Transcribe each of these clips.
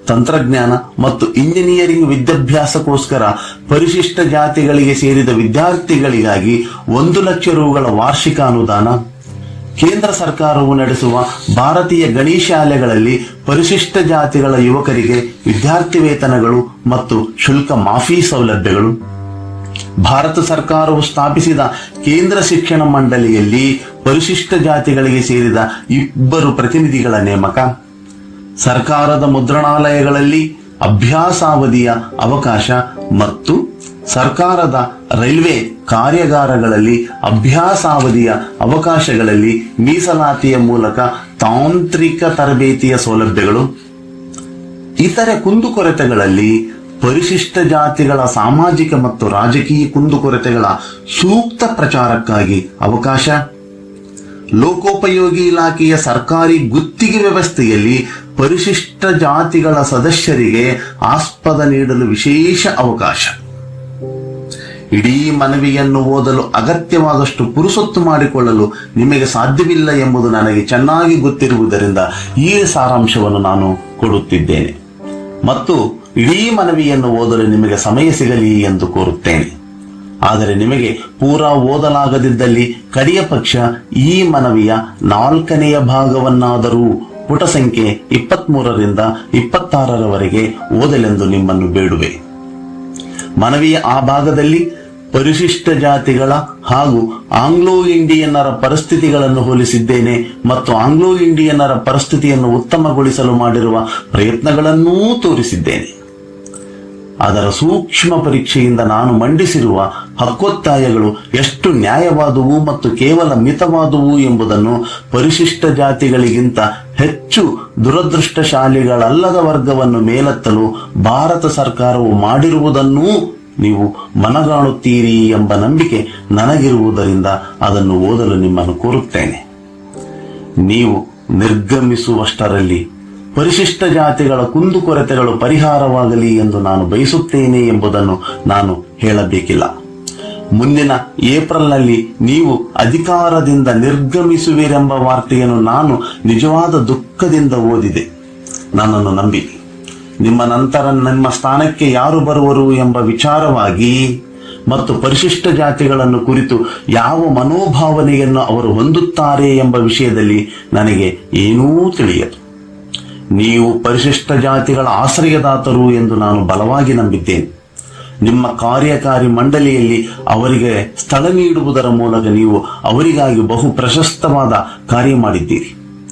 ತಂತ್ರಜ್ಞಾನ ಮತ್ತು ಇಂಜಿನಿಯರಿಂಗ್ ವಿದ್ಯಾಭ್ಯಾಸಕ್ಕೋಸ್ಕರ ಪರಿಶಿಷ್ಟ ಜಾತಿಗಳಿಗೆ ಸೇರಿದ ವಿದ್ಯಾರ್ಥಿಗಳಿಗಾಗಿ ಒಂದು ಲಕ್ಷ ರುಗಳ ವಾರ್ಷಿಕ ಅನುದಾನ ಕೇಂದ್ರ ಸರ್ಕಾರವು ನಡೆಸುವ ಭಾರತೀಯ ಗಣಿ ಶಾಲೆಗಳಲ್ಲಿ ಪರಿಶಿಷ್ಟ ಜಾತಿಗಳ ಯುವಕರಿಗೆ ವಿದ್ಯಾರ್ಥಿ ವೇತನಗಳು ಮತ್ತು ಶುಲ್ಕ ಮಾಫಿ ಸೌಲಭ್ಯಗಳು ಭಾರತ ಸರ್ಕಾರವು ಸ್ಥಾಪಿಸಿದ ಕೇಂದ್ರ ಶಿಕ್ಷಣ ಮಂಡಳಿಯಲ್ಲಿ ಪರಿಶಿಷ್ಟ ಜಾತಿಗಳಿಗೆ ಸೇರಿದ ಇಬ್ಬರು ಪ್ರತಿನಿಧಿಗಳ ನೇಮಕ ಸರ್ಕಾರದ ಮುದ್ರಣಾಲಯಗಳಲ್ಲಿ ಅಭ್ಯಾಸಾವಧಿಯ ಅವಕಾಶ ಮತ್ತು ಸರ್ಕಾರದ ರೈಲ್ವೆ ಕಾರ್ಯಾಗಾರಗಳಲ್ಲಿ ಅಭ್ಯಾಸಾವಧಿಯ ಅವಕಾಶಗಳಲ್ಲಿ ಮೀಸಲಾತಿಯ ಮೂಲಕ ತಾಂತ್ರಿಕ ತರಬೇತಿಯ ಸೌಲಭ್ಯಗಳು ಇತರೆ ಕುಂದುಕೊರತೆಗಳಲ್ಲಿ ಪರಿಶಿಷ್ಟ ಜಾತಿಗಳ ಸಾಮಾಜಿಕ ಮತ್ತು ರಾಜಕೀಯ ಕುಂದುಕೊರತೆಗಳ ಸೂಕ್ತ ಪ್ರಚಾರಕ್ಕಾಗಿ ಅವಕಾಶ ಲೋಕೋಪಯೋಗಿ ಇಲಾಖೆಯ ಸರ್ಕಾರಿ ಗುತ್ತಿಗೆ ವ್ಯವಸ್ಥೆಯಲ್ಲಿ ಪರಿಶಿಷ್ಟ ಜಾತಿಗಳ ಸದಸ್ಯರಿಗೆ ಆಸ್ಪದ ನೀಡಲು ವಿಶೇಷ ಅವಕಾಶ ಇಡೀ ಮನವಿಯನ್ನು ಓದಲು ಅಗತ್ಯವಾದಷ್ಟು ಪುರುಸೊತ್ತು ಮಾಡಿಕೊಳ್ಳಲು ನಿಮಗೆ ಸಾಧ್ಯವಿಲ್ಲ ಎಂಬುದು ನನಗೆ ಚೆನ್ನಾಗಿ ಗೊತ್ತಿರುವುದರಿಂದ ಈ ಸಾರಾಂಶವನ್ನು ನಾನು ಕೊಡುತ್ತಿದ್ದೇನೆ ಮತ್ತು ಇಡೀ ಮನವಿಯನ್ನು ಓದಲು ನಿಮಗೆ ಸಮಯ ಸಿಗಲಿ ಎಂದು ಕೋರುತ್ತೇನೆ ಆದರೆ ನಿಮಗೆ ಪೂರಾ ಓದಲಾಗದಿದ್ದಲ್ಲಿ ಕಡೆಯ ಪಕ್ಷ ಈ ಮನವಿಯ ನಾಲ್ಕನೆಯ ಭಾಗವನ್ನಾದರೂ ಪುಟ ಸಂಖ್ಯೆ ಇಪ್ಪತ್ಮೂರರಿಂದ ಇಪ್ಪತ್ತಾರರವರೆಗೆ ಓದಲೆಂದು ನಿಮ್ಮನ್ನು ಬೇಡುವೆ ಮನವಿಯ ಆ ಭಾಗದಲ್ಲಿ ಪರಿಶಿಷ್ಟ ಜಾತಿಗಳ ಹಾಗೂ ಆಂಗ್ಲೋ ಇಂಡಿಯನ್ನರ ಪರಿಸ್ಥಿತಿಗಳನ್ನು ಹೋಲಿಸಿದ್ದೇನೆ ಮತ್ತು ಆಂಗ್ಲೋ ಇಂಡಿಯನ್ನರ ಪರಿಸ್ಥಿತಿಯನ್ನು ಉತ್ತಮಗೊಳಿಸಲು ಮಾಡಿರುವ ಪ್ರಯತ್ನಗಳನ್ನೂ ತೋರಿಸಿದ್ದೇನೆ ಅದರ ಸೂಕ್ಷ್ಮ ಪರೀಕ್ಷೆಯಿಂದ ನಾನು ಮಂಡಿಸಿರುವ ಹಕ್ಕೊತ್ತಾಯಗಳು ಎಷ್ಟು ನ್ಯಾಯವಾದುವು ಮತ್ತು ಕೇವಲ ಮಿತವಾದುವು ಎಂಬುದನ್ನು ಪರಿಶಿಷ್ಟ ಜಾತಿಗಳಿಗಿಂತ ಹೆಚ್ಚು ದುರದೃಷ್ಟಶಾಲಿಗಳಲ್ಲದ ವರ್ಗವನ್ನು ಮೇಲೆತ್ತಲು ಭಾರತ ಸರ್ಕಾರವು ಮಾಡಿರುವುದನ್ನೂ ನೀವು ಮನಗಾಣುತ್ತೀರಿ ಎಂಬ ನಂಬಿಕೆ ನನಗಿರುವುದರಿಂದ ಅದನ್ನು ಓದಲು ನಿಮ್ಮನ್ನು ಕೋರುತ್ತೇನೆ ನೀವು ನಿರ್ಗಮಿಸುವಷ್ಟರಲ್ಲಿ ಪರಿಶಿಷ್ಟ ಜಾತಿಗಳ ಕುಂದುಕೊರತೆಗಳು ಪರಿಹಾರವಾಗಲಿ ಎಂದು ನಾನು ಬಯಸುತ್ತೇನೆ ಎಂಬುದನ್ನು ನಾನು ಹೇಳಬೇಕಿಲ್ಲ ಮುಂದಿನ ಏಪ್ರಿಲ್ನಲ್ಲಿ ನೀವು ಅಧಿಕಾರದಿಂದ ನಿರ್ಗಮಿಸುವಿರೆಂಬ ವಾರ್ತೆಯನ್ನು ನಾನು ನಿಜವಾದ ದುಃಖದಿಂದ ಓದಿದೆ ನನ್ನನ್ನು ನಂಬಿ ನಿಮ್ಮ ನಂತರ ನಿಮ್ಮ ಸ್ಥಾನಕ್ಕೆ ಯಾರು ಬರುವರು ಎಂಬ ವಿಚಾರವಾಗಿ ಮತ್ತು ಪರಿಶಿಷ್ಟ ಜಾತಿಗಳನ್ನು ಕುರಿತು ಯಾವ ಮನೋಭಾವನೆಯನ್ನು ಅವರು ಹೊಂದುತ್ತಾರೆ ಎಂಬ ವಿಷಯದಲ್ಲಿ ನನಗೆ ಏನೂ ತಿಳಿಯದು ನೀವು ಪರಿಶಿಷ್ಟ ಜಾತಿಗಳ ಆಶ್ರಯದಾತರು ಎಂದು ನಾನು ಬಲವಾಗಿ ನಂಬಿದ್ದೇನೆ ನಿಮ್ಮ ಕಾರ್ಯಕಾರಿ ಮಂಡಳಿಯಲ್ಲಿ ಅವರಿಗೆ ಸ್ಥಳ ನೀಡುವುದರ ಮೂಲಕ ನೀವು ಅವರಿಗಾಗಿ ಬಹು ಪ್ರಶಸ್ತವಾದ ಕಾರ್ಯ ಮಾಡಿದ್ದೀರಿ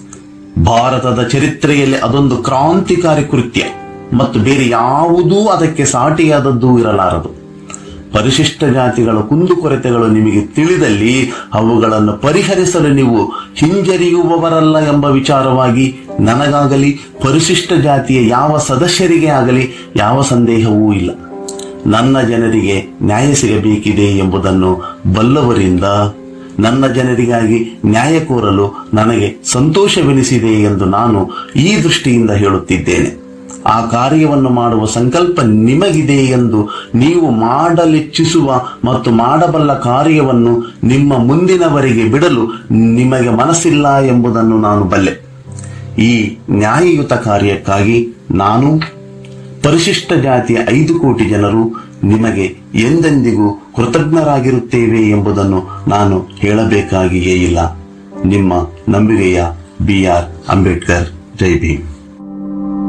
ಭಾರತದ ಚರಿತ್ರೆಯಲ್ಲಿ ಅದೊಂದು ಕ್ರಾಂತಿಕಾರಿ ಕೃತ್ಯ ಮತ್ತು ಬೇರೆ ಯಾವುದೂ ಅದಕ್ಕೆ ಸಾಟಿಯಾದದ್ದು ಇರಲಾರದು ಪರಿಶಿಷ್ಟ ಜಾತಿಗಳ ಕುಂದುಕೊರತೆಗಳು ನಿಮಗೆ ತಿಳಿದಲ್ಲಿ ಅವುಗಳನ್ನು ಪರಿಹರಿಸಲು ನೀವು ಹಿಂಜರಿಯುವವರಲ್ಲ ಎಂಬ ವಿಚಾರವಾಗಿ ನನಗಾಗಲಿ ಪರಿಶಿಷ್ಟ ಜಾತಿಯ ಯಾವ ಸದಸ್ಯರಿಗೆ ಆಗಲಿ ಯಾವ ಸಂದೇಹವೂ ಇಲ್ಲ ನನ್ನ ಜನರಿಗೆ ನ್ಯಾಯ ಸಿಗಬೇಕಿದೆ ಎಂಬುದನ್ನು ಬಲ್ಲವರಿಂದ ನನ್ನ ಜನರಿಗಾಗಿ ನ್ಯಾಯ ಕೋರಲು ನನಗೆ ಸಂತೋಷವೆನಿಸಿದೆ ಎಂದು ನಾನು ಈ ದೃಷ್ಟಿಯಿಂದ ಹೇಳುತ್ತಿದ್ದೇನೆ ಆ ಕಾರ್ಯವನ್ನು ಮಾಡುವ ಸಂಕಲ್ಪ ನಿಮಗಿದೆ ಎಂದು ನೀವು ಮಾಡಲಿಚ್ಛಿಸುವ ಮತ್ತು ಮಾಡಬಲ್ಲ ಕಾರ್ಯವನ್ನು ನಿಮ್ಮ ಮುಂದಿನವರೆಗೆ ಬಿಡಲು ನಿಮಗೆ ಮನಸ್ಸಿಲ್ಲ ಎಂಬುದನ್ನು ನಾನು ಬಲ್ಲೆ ಈ ನ್ಯಾಯಯುತ ಕಾರ್ಯಕ್ಕಾಗಿ ನಾನು ಪರಿಶಿಷ್ಟ ಜಾತಿಯ ಐದು ಕೋಟಿ ಜನರು ನಿಮಗೆ ಎಂದೆಂದಿಗೂ ಕೃತಜ್ಞರಾಗಿರುತ್ತೇವೆ ಎಂಬುದನ್ನು ನಾನು ಹೇಳಬೇಕಾಗಿಯೇ ಇಲ್ಲ ನಿಮ್ಮ ನಂಬಿಕೆಯ ಬಿ ಆರ್ ಅಂಬೇಡ್ಕರ್ ಜೈ ಭೀಮ್